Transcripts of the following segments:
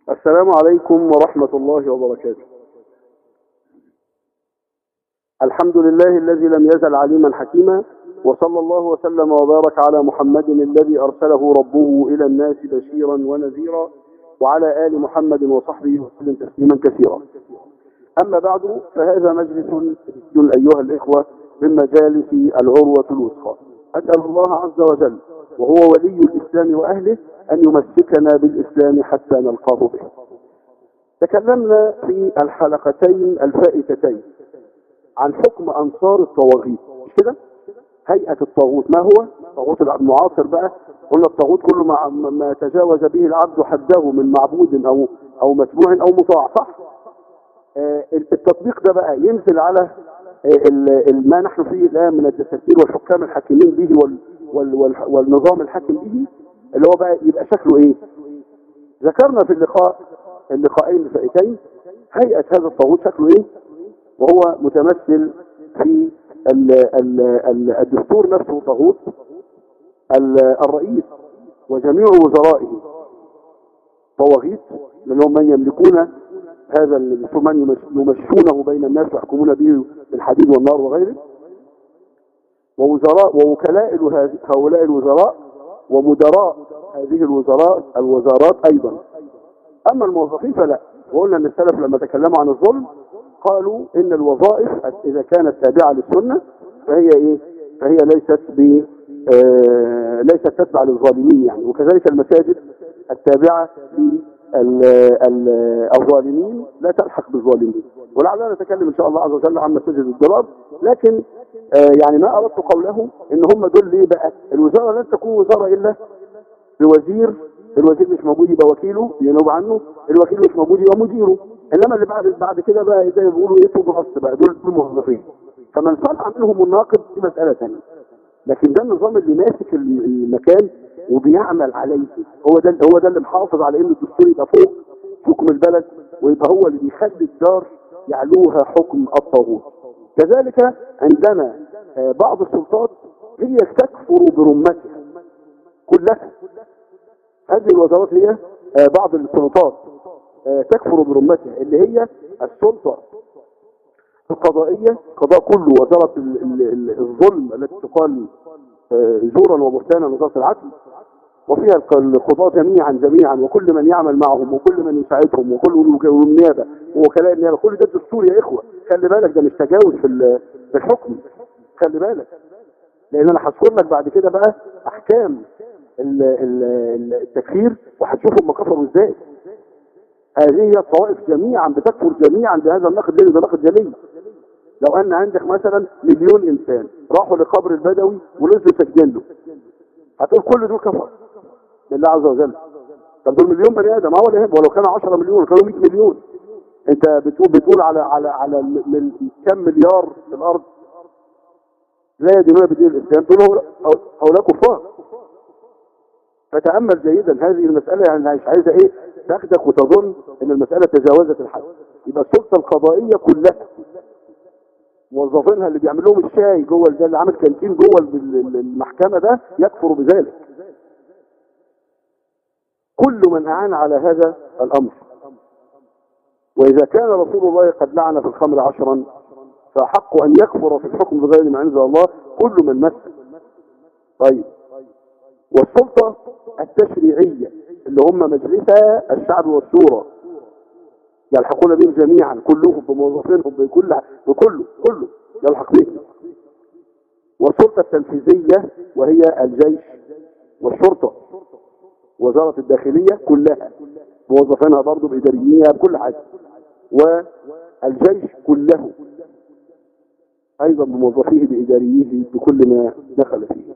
السلام عليكم ورحمة الله وبركاته الحمد لله الذي لم يزل عليما حكيما وصلى الله وسلم وبارك على محمد الذي أرسله ربه إلى الناس بشيرا ونذيرا وعلى آل محمد وصحبه وسلم تسليما كثيرا أما بعد فهذا مجلس جديد أيها الإخوة من مجالس العروة الوثقى أسأل الله عز وجل وهو ولي الإسلام وأهله أن يمسكنا بالإسلام حتى نلقاه به تكلمنا في الحلقتين الفائتتين عن حكم أنصار الطواغيت مش كده هيئة الطاغوت ما هو الطاغوت المعاصر بقى قلنا الطاغوت كله ما, ما تجاوز به العبد حده من معبود أو أو متبوع أو مطاع صح آه التطبيق ده بقى ينزل على آه ما نحن فيه الآن من الدساتير والحكام الحاكمين به وال وال وال والنظام الحاكم به اللي هو بقى يبقى شكله ايه ذكرنا في اللقاء اللقاءين الفائتين هيئة هذا الطاغوت شكله ايه وهو متمثل في ال ال ال الدستور نفسه طاغوت الرئيس وجميع وزرائه طواغيت لأنهم من يملكون هذا الدستور من يمشونه بين الناس ويحكمون به بالحديد والنار وغيره ووزراء ووكلاء هؤلاء الوزراء ومدراء هذه الوزراء الوزارات أيضا أما الموظفين فلا وقلنا أن السلف لما تكلموا عن الظلم قالوا إن الوظائف إذا كانت تابعة للسنة فهي إيه فهي ليست ب آه ليست تتبع للظالمين يعني وكذلك المساجد التابعة للظالمين لا تلحق بالظالمين ولعلنا نتكلم إن شاء الله عز وجل عن مساجد الضرار لكن آه يعني ما أردت قوله إن هم دول ليه بقى الوزارة لن تكون وزارة إلا بوزير الوزير مش موجود يبقى وكيله ينوب عنه الوكيل مش موجود يبقى مديره انما اللي بعد بعد كده بقى زي ما بيقولوا ايه توب بقى دول الموظفين فمن صنع منهم الناقد دي مساله ثانيه لكن ده النظام اللي ماسك المكان وبيعمل عليه هو ده هو ده اللي محافظ على ان الدستور يبقى فوق حكم البلد ويبقى هو اللي بيخلي الدار يعلوها حكم الطاغوت كذلك عندنا بعض السلطات هي تكفر برمتها كلها هذه الوزارات هي بعض السلطات تكفر برمتها اللي هي السلطة القضائية قضاء كله وزارة الظلم التي تقال زورا وبهتانا وزارة العدل وفيها القضاء جميعا جميعا وكل من يعمل معهم وكل من يساعدهم وكل والنيابة ووكلاء النيابة كل ده الدستور يا إخوة خلي بالك ده مش تجاوز في في الحكم خلي بالك لأن أنا هذكر لك بعد كده بقى أحكام التكفير وهتشوف هم كفروا ازاي هذه هي الطوائف جميعا بتكفر جميعا بهذا النقد ليه ده نقد جلي لو ان عندك مثلا مليون انسان راحوا لقبر البدوي ونزلوا سجن له هتقول كل دول كفر لله عز وجل طب دول مليون بني ادم هو اللي ولو كانوا 10 مليون كانوا 100 مليون انت بتقول بتقول على على على كم مليار في الارض لا يدينون بدين الاسلام دول هؤلاء كفار فتأمل جيدا هذه المسألة يعني مش عايزة ايه تاخدك وتظن ان المسألة تجاوزت الحد يبقى السلطة القضائية كلها موظفينها اللي بيعمل لهم الشاي جوه ده اللي عامل كانتين جوه المحكمة ده يكفر بذلك كل من أعان على هذا الأمر وإذا كان رسول الله قد لعن في الخمر عشرا فحق أن يكفر في الحكم بغير ما أنزل الله كل من مس طيب والسلطة التشريعية اللي هم مجلسها الشعب والشورى يلحقون بهم جميعا كلهم بموظفينهم بكل بكله كله يلحق بهم والسلطة التنفيذية وهي الجيش والشرطة وزارة الداخلية كلها موظفينها برضه بإداريينها بكل حاجة والجيش كله أيضا بموظفيه بإدارييه بكل ما دخل فيه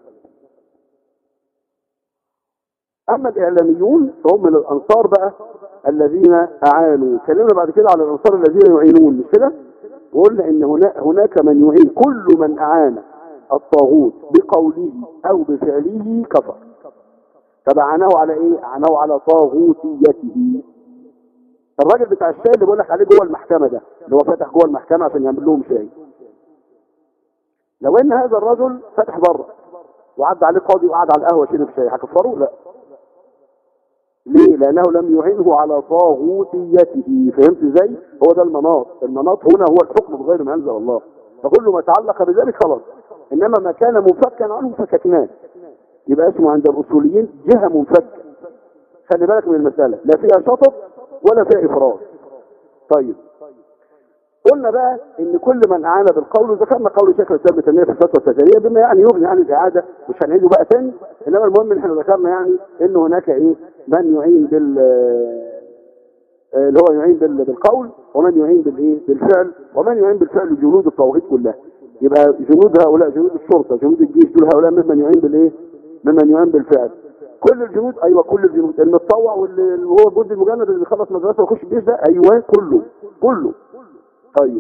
أما الإعلاميون فهم من الأنصار بقى الذين أعانوا كلمنا بعد كده على الأنصار الذين يعينون مش كده وقلنا إن هناك, هناك من يعين كل من أعان الطاغوت بقوله أو بفعله كفر طب أعانه على إيه؟ أعانه على طاغوتيته الراجل بتاع الشاي اللي بقول لك عليه جوه المحكمة ده اللي هو فاتح جوه المحكمة عشان يعمل لهم شاي لو ان هذا الرجل فتح بره وعدى عليه قاضي وقعد على القهوه شرب شاي هكفروه لا ليه لانه لم يعينه على طاغوتيته فهمت ازاي هو ده المناط المناط هنا هو الحكم بغير ما انزل الله فكل ما تعلق بذلك خلاص انما ما كان منفكا عنه فككناه يبقى اسمه عند الاصوليين جهه منفكه خلي بالك من المساله لا فيها شطط ولا فيها افراط طيب قلنا بقى ان كل من اعان بالقول وذكرنا قول شيخ الاسلام ابن تيميه في الفتوى التجاريه بما يعني يغني عن الاعاده مش هنعيده بقى تاني انما المهم ان احنا ذكرنا يعني ان هناك ايه من يعين بال آه، اللي هو يعين بال- بالقول ومن يعين بالايه بالفعل ومن يعين بالفعل جنود الطواغيت كلها يبقى جنود هؤلاء جنود الشرطه جنود الجيش دول هؤلاء ممن يعين بالايه ممن يعين بالفعل كل الجنود ايوه كل الجنود المتطوع واللي اللي هو الجندي المجند اللي بيخلص مدرسه ويخش الجيش ده ايوه كله كله طيب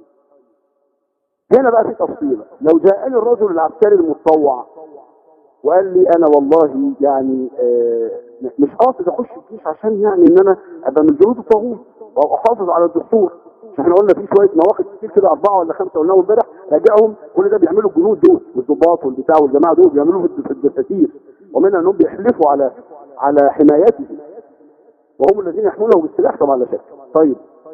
هنا بقى في تفصيله لو جاءني الرجل العسكري المتطوع وقال لي انا والله يعني آه مش قاصد اخش الجيش عشان يعني ان انا ابقى من جنود الطاغوت واحافظ على الدستور عشان احنا قلنا في شويه مواقف كتير كده اربعه ولا خمسه قلناهم امبارح راجعهم كل ده بيعملوا الجنود دول والضباط والبتاع والجماعه دول بيعملوه في في الدساتير ومنها انهم بيحلفوا على على حمايته وهم الذين يحمونه بالسلاح طبعا لا شك طيب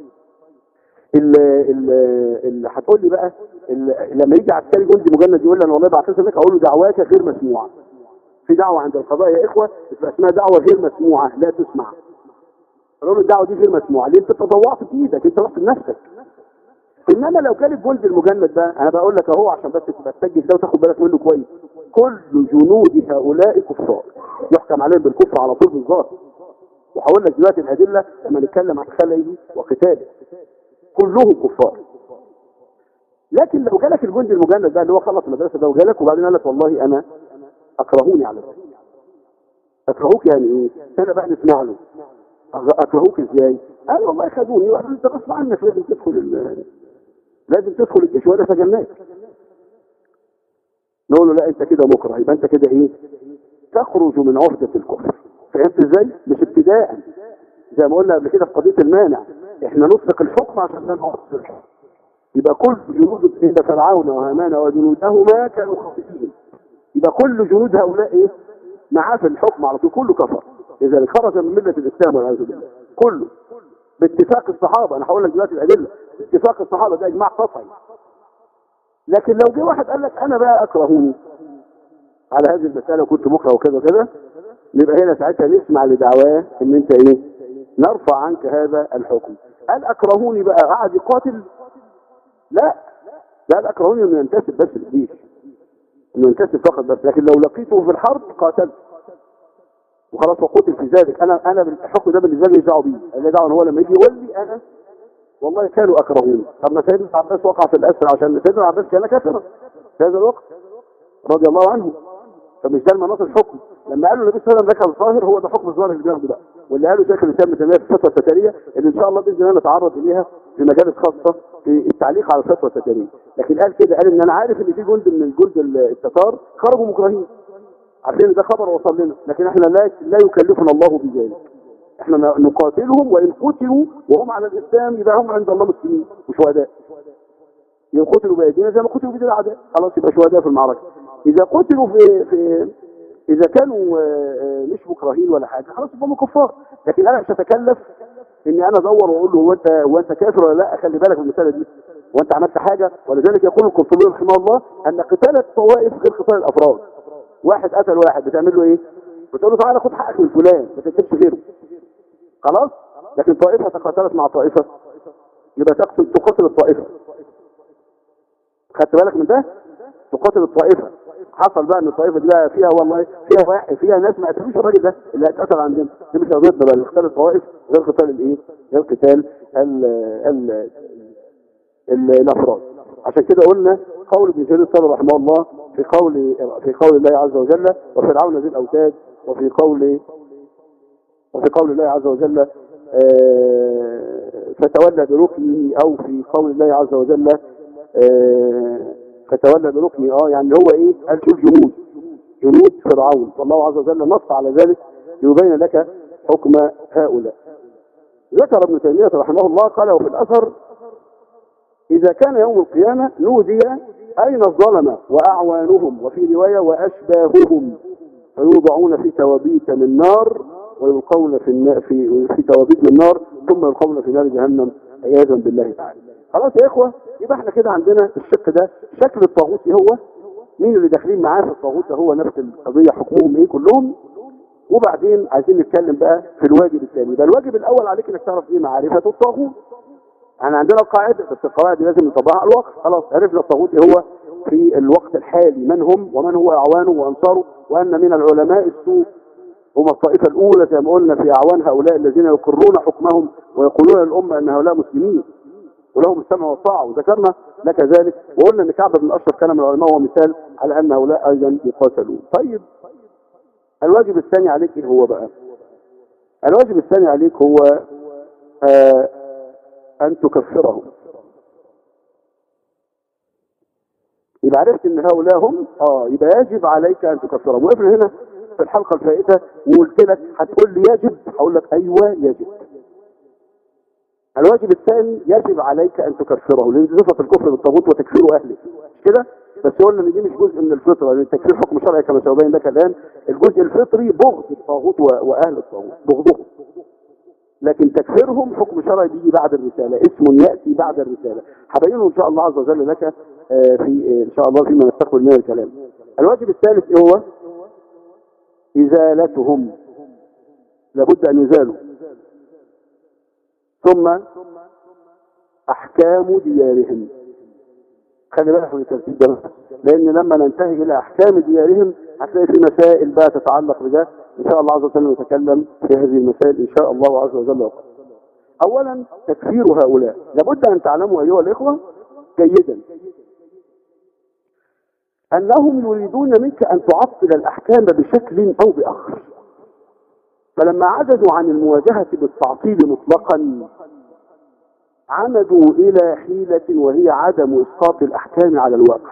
اللي, اللي هتقول لي بقى ال- لما يجي عسكري جندي مجند يقول لي انا والله بعتذر لك اقول له دعواك غير مسموعه في دعوه عند القضاء يا اخوه بتبقى اسمها دعوه غير مسموعه لا تسمع اقول له الدعوه دي غير مسموعه ليه انت تطوعت بايدك انت رحت بنفسك انما لو كان الجندي المجند ده انا بقول لك اهو عشان بس تبقى تسجل ده وتاخد بالك منه كويس كل جنود هؤلاء كفار يحكم عليهم بالكفر على طول بالظاهر وهقول لك دلوقتي الادله لما نتكلم عن خلعه وقتاله كلهم كفار لكن لو جالك الجندي المجند ده اللي هو خلص المدرسه ده وجالك وبعدين قال لك والله انا اكرهوني على ذلك اكرهوك يعني ايه؟ انا بقى نسمع له أغ- اكرهوك ازاي؟ قال والله خدوني وقالوا لي انت غصب عنك لازم تدخل ال- لازم تدخل الجيش وانا سجناك نقول له لا انت كده مكره يبقى انت كده ايه؟ تخرج من عهده الكفر فهمت ازاي؟ مش ابتداء زي ما قلنا قبل كده في قضيه المانع احنا نطلق الحكم عشان لا نعصر الحكم يبقى كل جنود إذا فرعون وهامان وجنودهما كانوا خاطئين يبقى كل جنود هؤلاء ايه معاه في الحكم على طول كله كفر اذا خرج من مله الاسلام والعياذ بالله كله باتفاق الصحابه انا هقول لك دلوقتي الادله باتفاق الصحابه ده اجماع قطعي لكن لو جه واحد قال لك انا بقى اكرهوني على هذه المساله وكنت مكره وكذا وكذا نبقى هنا ساعتها نسمع لدعواه ان انت ايه نرفع عنك هذا الحكم قال اكرهوني بقى قعد يقاتل لا لا الاكرهوني انه ينتسب بس للجيش انه ينتسب فقط بس لكن لو لقيته في الحرب قاتلت وخلاص وقتل في ذلك انا انا الحكم ده بالنسبه لي دعوه بيه اللي دعوه هو لما يجي يقول لي انا والله كانوا اكرهوني طب ما سيدنا العباس وقع في الاسر عشان سيدنا العباس كان كافرا في هذا الوقت رضي الله عنه فمش ده المناط الحكم لما قالوا النبي صلى الله عليه وسلم ذكر الظاهر هو ده حكم الظاهر اللي بياخده بقى واللي قاله شيخ الاسلام ابن تيميه في الفتوى التتاريه اللي ان شاء الله باذن الله نتعرض اليها في مجالس خاصه في التعليق على الفتوى التتاريه لكن قال كده قال ان انا عارف ان في جند من الجند التتار خرجوا مكرهين عارفين إن ده خبر وصل لنا لكن احنا لا لا يكلفنا الله بذلك احنا نقاتلهم وان قتلوا وهم على الاسلام يبقى هم عند الله مسلمين وشهداء يقتلوا بايدينا زي ما قتلوا بايدي الاعداء خلاص يبقى شهداء في المعركه اذا قتلوا في في اذا كانوا آه، آه، مش مكرهين ولا حاجه خلاص يبقى هم كفار لكن انا مش هتكلف اني انا ادور واقول له هو انت هو انت كافر ولا لا خلي بالك من المساله دي وانت عملت حاجه ولذلك يقول القرطبي رحمه الله ان قتال الطوائف غير قتال الافراد واحد قتل واحد بتعمل له ايه؟ بتقول له تعالى خد حقك من فلان ما تكتبش غيره خلاص لكن طائفه تقاتلت مع طائفه يبقى تقتل تقاتل الطائفه خدت بالك من ده تقاتل الطائفه حصل بقى ان الطائفه دي بقى فيها والله فيها واحد فيها ناس ما قتلوش الراجل ده اللي اتقتل عندنا دي مش قضيتنا بقى قتال الطوائف غير قتال الايه؟ غير قتال ال ال ال- الافراد عشان كده قلنا قول ابن جرير الطبري رحمه الله في قول في قول الله عز وجل وفرعون ذي الاوتاد وفي قول وفي قول الله عز وجل آه، فتولى بركنه او في قول الله عز وجل آه، فتولى بركنه اه يعني هو ايه قال شوف جنود جنود فرعون والله عز وجل نص على ذلك ليبين لك حكم هؤلاء ذكر ابن تيمية رحمه الله قال وفي الأثر إذا كان يوم القيامة نودي أين الظلمة وأعوانهم وفي رواية وأشباههم فيوضعون في توابيت من نار ويلقون في النا... في في توابيت النار ثم يلقون في نار جهنم عياذا بالله تعالى خلاص يا اخوه يبقى احنا كده عندنا الشق ده شكل الطاغوت إيه هو مين اللي داخلين معاه في الطاغوت ده هو نفس القضيه حكمهم ايه كلهم وبعدين عايزين نتكلم بقى في الواجب الثاني يبقى الواجب الاول عليك انك تعرف ايه معرفه الطاغوت احنا عندنا القاعده بس القواعد دي لازم نطبقها على الواقع خلاص عرفنا الطاغوت ايه هو في الوقت الحالي من هم ومن هو اعوانه وانصاره وان من العلماء السوء هم الطائفة الأولى زي ما قلنا في أعوان هؤلاء الذين يقرون حكمهم ويقولون للأمة أن هؤلاء مسلمين ولهم السمع والطاعة وذكرنا لك ذلك وقلنا أن كعب بن الأشرف كان من العلماء ومثال على أن هؤلاء أيضا يقاتلون طيب الواجب الثاني عليك إيه هو بقى الواجب الثاني عليك هو آه أن تكفرهم يبقى عرفت ان هؤلاء هم اه يبقى يجب عليك ان تكفرهم وقفنا هنا في الحلقة الفائتة وقلت لك هتقول لي يجب هقول لك ايوه يجب الواجب الثاني يجب عليك ان تكفره لان دي صفه الكفر بالطاغوت وتكفير اهله مش كده بس قلنا ان دي مش جزء من الفطره لان التكفير حكم شرعي كما سيبين لك الان الجزء الفطري بغض الطاغوت واهل الطاغوت بغضهم لكن تكفيرهم حكم شرعي بيجي بعد الرساله اسم ياتي بعد الرساله هبينه ان شاء الله عز وجل لك في ان شاء الله فيما نستقبل من الكلام الواجب الثالث ايه هو ازالتهم لابد ان يزالوا ثم احكام ديارهم خلي بالك من الترتيب ده لان لما ننتهي الى احكام ديارهم هتلاقي في مسائل بقى تتعلق بده ان شاء الله عز وجل نتكلم في هذه المسائل ان شاء الله عز وجل وقت. اولا تكفير هؤلاء لابد ان تعلموا ايها الاخوه جيدا انهم يريدون منك ان تعطل الاحكام بشكل او باخر فلما عجزوا عن المواجهه بالتعطيل مطلقا عمدوا الى حيله وهي عدم اسقاط الاحكام على الواقع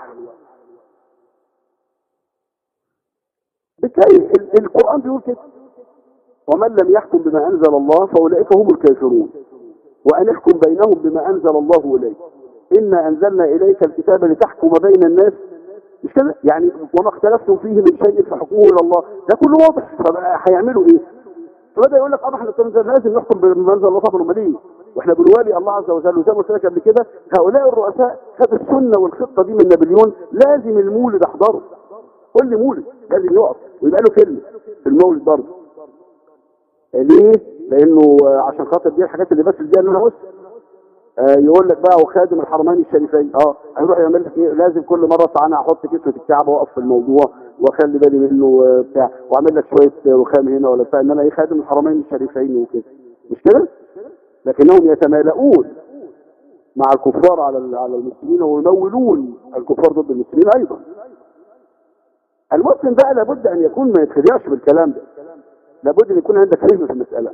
بالتالي القرآن بيقول كده ومن لم يحكم بما أنزل الله فأولئك هم الكافرون وأن احكم بينهم بما أنزل الله إليك إنا أنزلنا إليك الكتاب لتحكم بين الناس مش كده يعني وما اختلفتم فيه من شيء فحكمه إلى الله ده كله واضح فبقى هيعملوا إيه فبدأ يقول لك اه احنا لازم نحكم بما أنزل الله طبعا امال ايه واحنا بنوالي الله عز وجل وزي ما قلت لك قبل كده هؤلاء الرؤساء خد السنه والخطه دي من نابليون لازم المولد احضره كل مولد لازم يقف ويبقى له كلمه في المولد برضه ليه؟ لانه عشان خاطر دي الحاجات اللي بس دي انا بص آه يقول لك بقى وخادم الحرمين الشريفين اه هيروح يعمل لك ايه لازم كل مره انا احط كسوه الكعبه واقف في الموضوع واخلي بالي منه بتاع واعمل لك شويه رخام هنا ولا بتاع ان انا ايه خادم الحرمين الشريفين وكده مش كده؟ لكنهم يتمالؤون مع الكفار على على المسلمين ويمولون الكفار ضد المسلمين ايضا المسلم بقى لابد ان يكون ما يتخدعش بالكلام ده لابد ان يكون عندك فهم في المسألة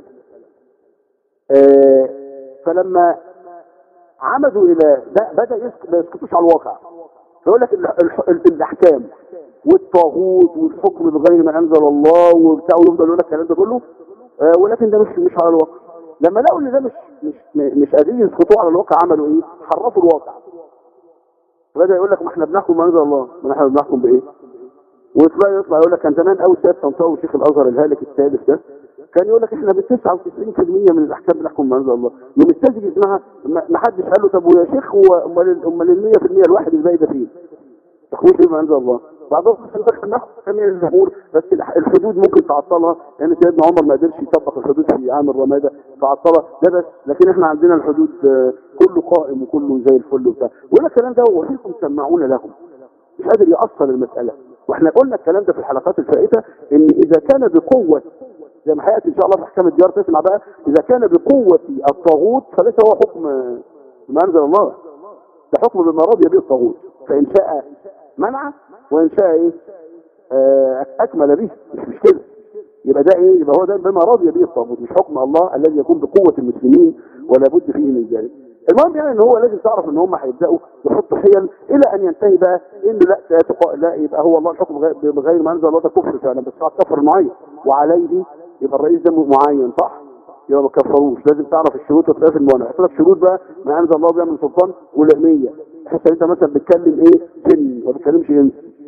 آه فلما عمدوا الى ده بدأ ما يسكتوش على الواقع فيقول لك الاحكام والطاغوت والحكم بغير ما انزل الله وبتاع ويفضل يقول لك الكلام ده كله آه ولكن ده مش مش على الواقع لما لقوا ان ده مش مش مش قادرين يسقطوه على الواقع عملوا ايه حرفوا الواقع فبدا يقول لك ما احنا بنحكم ما انزل الله ما احنا بنحكم بايه ويطلع يطلع يقول لك كان زمان قوي سياده طنطاوي شيخ الازهر الهالك الثالث ده كان يقول لك احنا ب 99% من الاحكام بنحكم ما انزل الله يوم الساذج اسمها ما حدش قال له طب ويا شيخ هو امال امال ال 100% الواحد الباقي ده فين؟ تحكموش بما انزل الله بعضهم دخل نحو جميع الجمهور بس الحدود ممكن تعطلها لان سيدنا عمر ما قدرش يطبق الحدود في عام الرماده فعطلها ده بس لكن احنا عندنا الحدود كله قائم وكله زي الفل وبتاع ولا الكلام ده وفيكم سمعون لهم مش قادر يأصل المسألة واحنا قلنا الكلام ده في الحلقات الفائتة ان اذا كان بقوة زي ما هيأتي ان شاء الله في احكام الديار تسمع بقى اذا كان بقوة الطاغوت فليس هو حكم ما انزل الله ده حكم بما رضي به الطاغوت فان شاء منع وان شاء ايه آه اكمل به مش مشكلة يبقى ده ايه يبقى هو ده بما رضي به الطاغوت مش حكم الله الذي يكون بقوة المسلمين ولا بد فيه من ذلك المهم يعني ان هو لازم تعرف ان هم هيبداوا يحطوا حيل الى ان ينتهي بقى انه لا تقا... لا يبقى هو الله الحكم بغير ما انزل الله ده كفر فعلا بس بعد كفر معين وعليه يبقى الرئيس ده معين صح يبقى ما كفروش لازم تعرف الشروط وتلاقي في الموانع يحط لك شروط بقى ما انزل الله بيعمل سلطان ولاميه تحس انت مثلا بتتكلم ايه سن ما بتتكلمش انس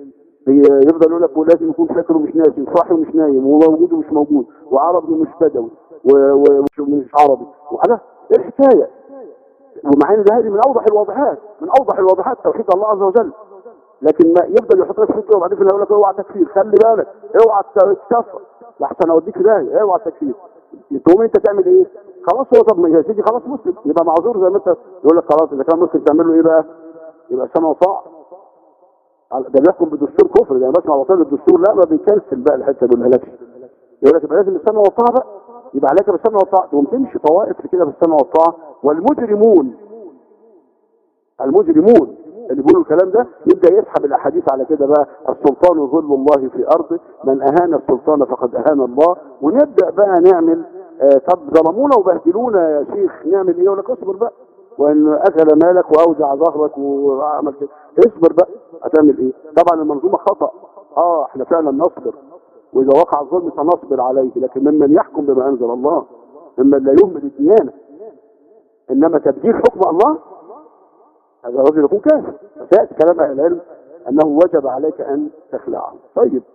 يفضل يقول لك لازم يكون فاكر ومش ناسي وصاحي ومش نايم وموجود ومش موجود وعربي ومش بدوي ومش عربي وعلى ايه الحكايه ومع ان ده هذه من اوضح الواضحات من اوضح الواضحات توحيد الله عز وجل لكن ما يفضل يحط لك فكره وبعدين في يقول لك اوعى تكفير خلي بالك اوعى تكفر لحسن اوديك في داهيه اوعى تكفير تقوم انت تعمل ايه خلاص هو طب يا سيدي خلاص مسلم يبقى معذور زي ما انت يقول لك خلاص اذا كان مسلم تعمل له ايه بقى يبقى سمع وطاعه ده بيحكم بدستور كفر ده بسمع وطاعه الدستور لا ما بيكنسل بقى الحته ما بيقولهالكش يقول لك يبقى لازم السمع والطاعه بقى يبقى عليك بالسمع والطاعه تقوم تمشي طوائف كده بالسمع والطاعه والمجرمون المجرمون اللي بيقولوا الكلام ده يبدا يسحب الاحاديث على كده بقى السلطان ظل الله في ارضه من اهان السلطان فقد اهان الله ونبدا بقى نعمل آه طب ظلمونا وبهدلونا يا شيخ نعمل ايه يقول لك اصبر بقى وان اكل مالك واوجع ظهرك وعمل كده اصبر بقى هتعمل ايه طبعا المنظومه خطا اه احنا فعلا نصبر واذا وقع الظلم سنصبر عليه لكن ممن يحكم بما انزل الله ممن لا يهمل الديانه انما تبديل حكم الله هذا الرجل يكون كافر فسيأتي كلام أهل العلم أنه وجب عليك أن تخلعه طيب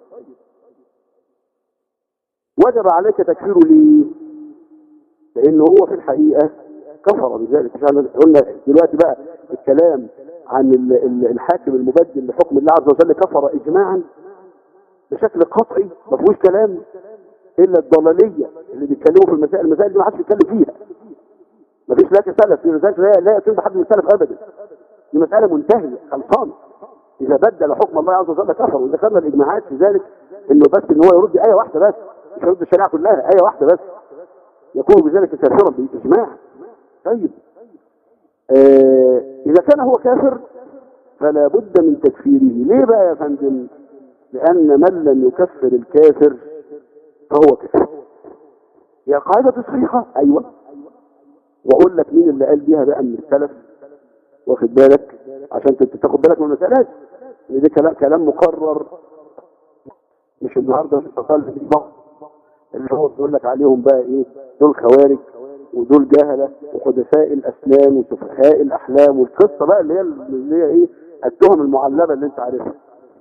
وجب عليك تكفيره ليه لأنه هو في الحقيقة كفر بذلك مش قلنا دلوقتي بقى الكلام عن الحاكم المبدل لحكم الله عز وجل كفر إجماعا بشكل قطعي ما فيهوش كلام إلا الضلالية اللي بيتكلموا في المسائل المسائل دي ما حدش بيتكلم فيها ما فيش لا سلف لذلك لا لا يتم حد من السلف ابدا دي مسألة منتهية خلصانة إذا بدل حكم الله عز وجل كفر وذكرنا الإجماعات في ذلك إنه بس إن هو يرد آية واحدة بس مش يرد الشريعة كلها آية واحدة بس يكون بذلك كافرا بالإجماع طيب آه إذا كان هو كافر فلا بد من تكفيره ليه بقى يا فندم لأن من لم يكفر الكافر فهو كافر هي قاعدة صحيحة أيوة وأقول لك مين اللي قال بيها بقى من السلف واخد بالك عشان تاخد بالك من المسألة ان ده كلام كلام مقرر مش النهارده في في بعض اللي هو بيقول لك عليهم بقى ايه دول خوارج ودول جهله وحدثاء الاسنان وسفهاء الاحلام والقصه بقى اللي هي اللي هي ايه التهم المعلبه اللي انت عارفها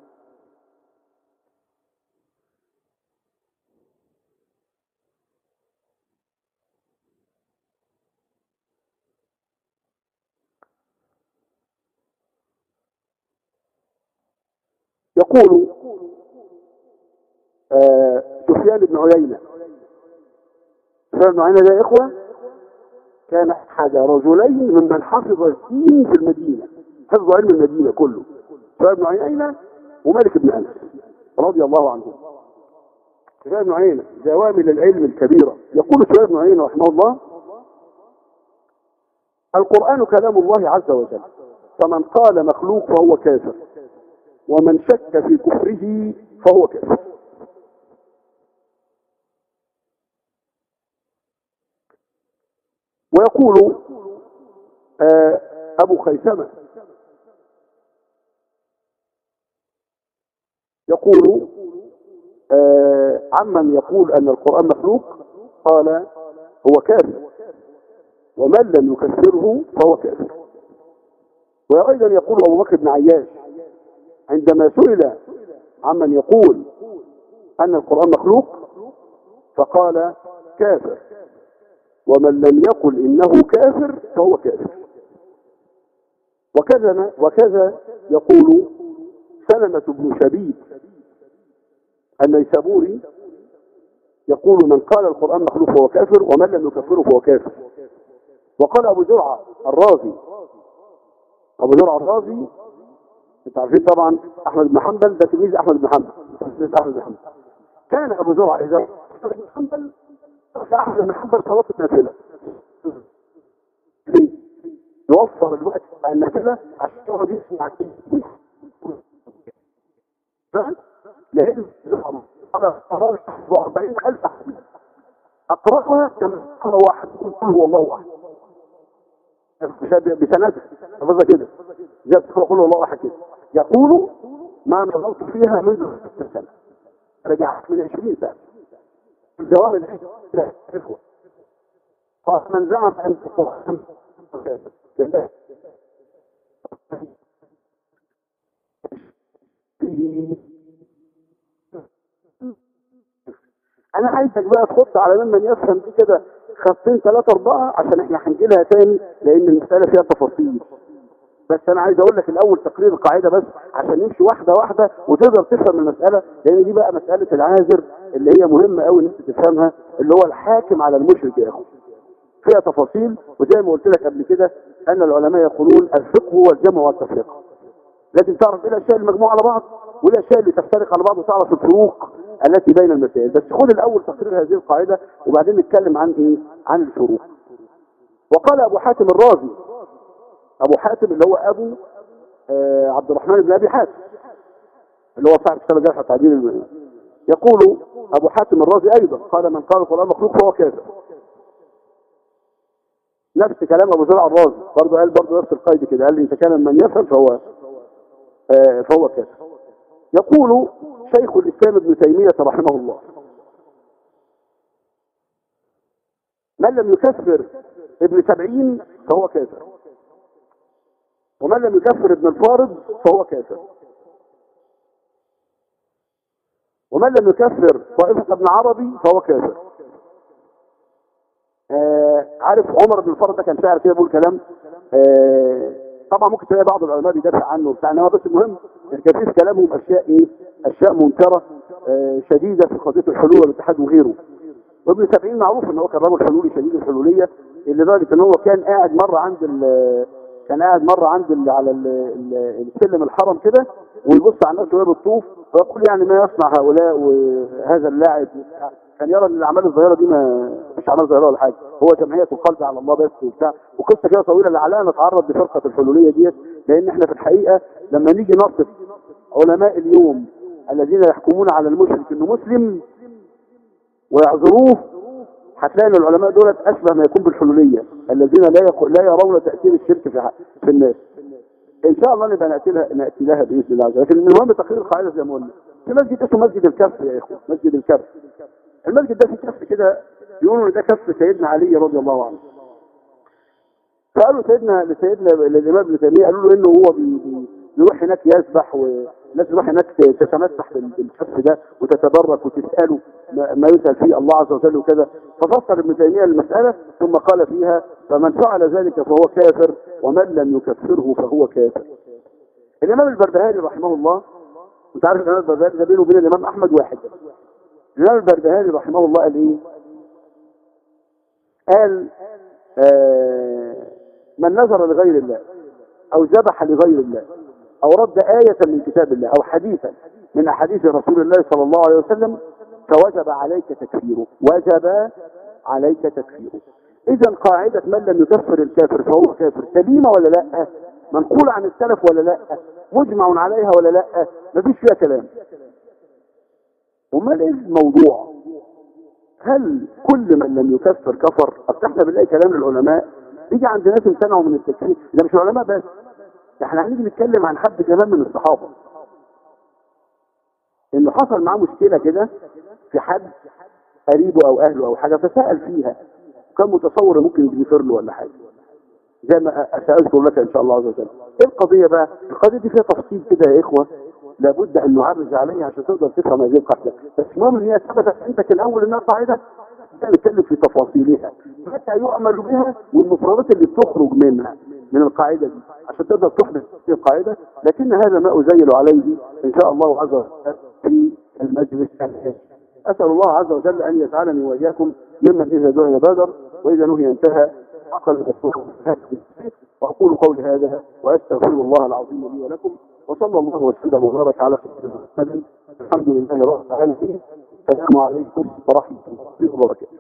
يقول آه سفيان بن عيينة سفيان بن عيينة ده يا إخوة كان أحد رجلين ممن حفظ الدين في المدينة حفظ علم المدينة كله سفيان بن عيينة ومالك بن أنس رضي الله عنهم سفيان بن عيينة جوامل العلم الكبيرة يقول سفيان بن عيينة رحمه الله القرآن كلام الله عز وجل فمن قال مخلوق فهو كافر ومن شك في كفره فهو كافر ويقول آه أبو خيثمة يقول آه عمن يقول أن القرآن مخلوق قال هو كافر ومن لم يكفره فهو كافر وأيضا يقول أبو بكر بن عياش عندما سئل عمن يقول أن القرآن مخلوق فقال كافر ومن لم يقل إنه كافر فهو كافر وكذا, وكذا يقول سلمة بن شبيب النيسابوري يقول من قال القرآن مخلوق فهو كافر ومن لم يكفره فهو كافر وقال أبو زرعة الرازي أبو زرعة الرازي انت عارفين طبعا احمد بن حنبل ده تلميذ احمد بن حنبل تلميذ احمد بن حنبل كان ابو زرعه اذا احمد بن حنبل احمد بن حنبل صلاه النافله ليه؟ يوفر الوقت بتاع النافله عشان يقعد يسمع كلمه لان على قرار 40000 حديث اقراها كما قال واحد يقول قل هو الله احد بسنتها حفظها كده زي تقول قل هو الله احد كده يقول ما نظرت فيها منذ ست سنة رجعت من عشرين سنة الجواب الإخوة قال من زعم أن القرآن عايزك بقى تحط على ممن يفهم دي كده خطين ثلاثة أربعة عشان احنا هنجي لها تاني لأن المسألة فيها تفاصيل بس أنا عايز أقول لك الأول تقرير القاعدة بس عشان نمشي واحدة واحدة وتقدر تفهم المسألة لأن دي بقى مسألة العازر اللي هي مهمة قوي إن أنت تفهمها اللي هو الحاكم على المشرك يا أخو فيها تفاصيل وزي ما قلت لك قبل كده أن العلماء يقولون الفقه هو الجمع والتفريق لازم تعرف ايه الاشياء المجموعه على بعض وايه الاشياء اللي تفترق على بعض وتعرف الفروق التي بين المسائل بس خد الاول تقرير هذه القاعده وبعدين نتكلم عن ايه عن الفروق وقال ابو حاتم الرازي ابو حاتم اللي هو ابو آه عبد الرحمن بن ابي حاتم اللي هو صاحب كتاب جرح تعديل الم- يقول ابو حاتم الرازي ايضا قال من قال القران مخلوق فهو كافر نفس كلام ابو زرع الرازي برضه قال برضه نفس القيد كده قال لي ان كان من يفهم فهو آه، فهو كافر يقول شيخ الإسلام ابن تيمية رحمه الله من لم يكفر ابن سبعين فهو كافر ومن لم يكفر ابن الفارض فهو كافر ومن لم يكفر طائفة ابن عربي فهو كافر آه عارف عمر بن الفارض ده كان شاعر كده بيقول كلام آه طبعا ممكن تلاقي بعض العلماء بيدافع عنه وبتاع انما بس المهم ان كان في كلامهم اشياء ايه اشياء منكره آه شديده في قضيه الحلول والاتحاد وغيره وابن سبعين معروف ان هو كان رجل حلولي شديد الحلوليه لدرجه ان هو كان قاعد مره عند ال كان قاعد مره عند ال على ال ال السلم الحرم كده ويبص على الناس وهي بتطوف ويقول يعني ما يصنع هؤلاء وهذا اللاعب كان يرى ان الاعمال الظاهره دي ما مش اعمال ظاهره ولا حاجه هو جمعيه القلب على الله بس وبتاع وقصه كده طويله لعلها نتعرض لفرقه الحلوليه ديت لان احنا في الحقيقه لما نيجي نصف علماء اليوم الذين يحكمون على المشرك انه مسلم ويعذروه هتلاقي ان العلماء دولت اشبه ما يكون بالحلوليه الذين لا يق... لا يرون تاثير الشرك في, ح... في الناس ان شاء الله نبقى ناتي لها ناتي لها باذن الله عز وجل لكن المهم تقرير القاعده زي ما قلنا في مسجد اسمه مسجد الكف يا اخوه مسجد الكف المسجد ده فيه كف كده بيقولوا ان ده كف سيدنا علي رضي الله عنه فقالوا سيدنا لسيدنا للامام ابن تيميه قالوا له انه هو بي بي يروح هناك يسبح والناس تروح هناك تتمسح بالكف ده وتتبرك وتساله ما ما يسال فيه الله عز وجل وكذا ففسر ابن تيميه المساله ثم قال فيها فمن فعل ذلك فهو كافر ومن لم يكفره فهو كافر الامام البربهاري رحمه الله انت عارف الامام البربهاري ده بينه وبين الامام احمد واحد الامام البربهاري رحمه الله قال ايه قال آه من نظر لغير الله او ذبح لغير الله او رد آية من كتاب الله او حديثا من احاديث رسول الله صلى الله عليه وسلم فوجب عليك تكفيره وجب عليك تكفيره اذا قاعدة من لم يكفر الكافر فهو كافر سليمة ولا لا منقولة عن السلف ولا لا مجمع عليها ولا لا مفيش فيها كلام امال ايه الموضوع هل كل من لم يكفر كفر اصل احنا بنلاقي كلام العلماء بيجي عند ناس امتنعوا من التكفير ده مش علماء بس احنا هنيجي نتكلم عن حد كمان من الصحابه انه حصل معاه مشكله كده في حد قريبه او اهله او حاجه فسال فيها كان متصور ممكن يغفر له ولا حاجه زي ما ساذكر لك ان شاء الله عز وجل ايه القضيه بقى القضيه دي فيها تفصيل كده يا اخوه لابد ان نعرج عليها عشان تقدر تفهم هذه القاعده بس المهم ان هي ثبتت عندك الاول انها قاعده نتكلم في تفاصيلها متى يعمل بها والمفردات اللي بتخرج منها من القاعدة دي عشان تقدر تحدث في القاعدة لكن هذا ما أزيل عليه إن شاء الله عز وجل في المجلس الآن أسأل الله عز وجل أن يجعلني وإياكم ممن إذا دعي بادر وإذا نهي انتهى عقل الصور وأقول قولي هذا وأستغفر الله العظيم لي ولكم وصلى الله وسلم وبارك على سيدنا محمد الحمد لله رب العالمين السلام عليكم ورحمة الله وبركاته